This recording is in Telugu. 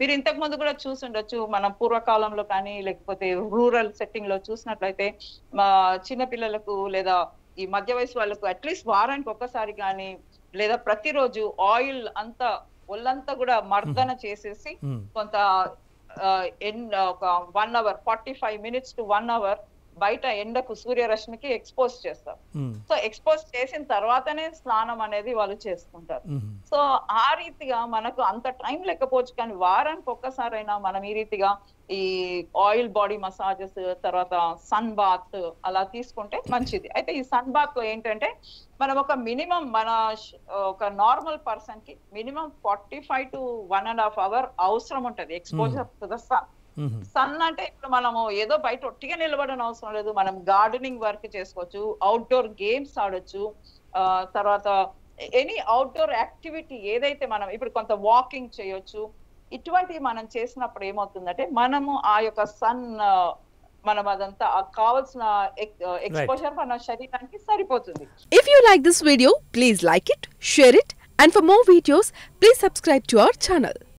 మీరు ఇంతకు ముందు కూడా చూసుండొచ్చు మన పూర్వకాలంలో కానీ లేకపోతే రూరల్ సెట్టింగ్ లో చూసినట్లయితే మా చిన్న పిల్లలకు లేదా ఈ మధ్య వయసు వాళ్ళకు అట్లీస్ట్ వారానికి ఒక్కసారి కానీ లేదా ప్రతిరోజు ఆయిల్ అంతా ఒళ్ళంతా కూడా మర్దన చేసేసి మ్మ్. కొంత ఆ, ఎన్- ఒక one hour forty five minutes to one hour బయట ఎండకు సూర్యరశ్మికి ఎక్స్పోజ్ చేస్తారు మ్మ్. సో ఎక్స్పోజ్ చేసిన తర్వాతనే స్నానం అనేది వాళ్ళు చేసుకుంటారు మ్మ్. సో ఆ రీతిగా మనకు అంత టైం లేకపోవచ్చు కానీ వారానికి ఒక్కసారైనా మనం ఈ రీతిగా ఈ ఆయిల్ బాడీ మసాజెస్ తర్వాత సన్ బాత్ అలా తీసుకుంటే మంచిది అయితే ఈ సన్ బాత్ లో ఏంటంటే మనం ఒక మినిమం మన ష్- ఒక నార్మల్ పర్సన్ కి minimum forty five to one and half hour అవసరం ఉంటది exposure to the sun hmm. Sun అంటే ఇప్పుడు మనము ఏదో బయట ఒట్టిగా నిలబడని అవసరం లేదు మనం గార్డెనింగ్ వర్క్ చేసుకోవచ్చు అవుట్డోర్ గేమ్స్ ఆడొచ్చు ఆ, తర్వాత ఎనీ అవుట్డోర్ యాక్టివిటీ ఏదైతే మనం ఇప్పుడు కొంత వాకింగ్ చేయొచ్చు ఇటువంటివి మనం చేసినప్పుడు ఏమవుతుందంటే మనము ఆ యొక్క సన్ మనం అదంతా ఆ కావాల్సిన ఎక్స్పోజర్ మన శరీరానికి సరిపోతుంది If you like this video, please like it, share it, and for more videos, please subscribe to our channel.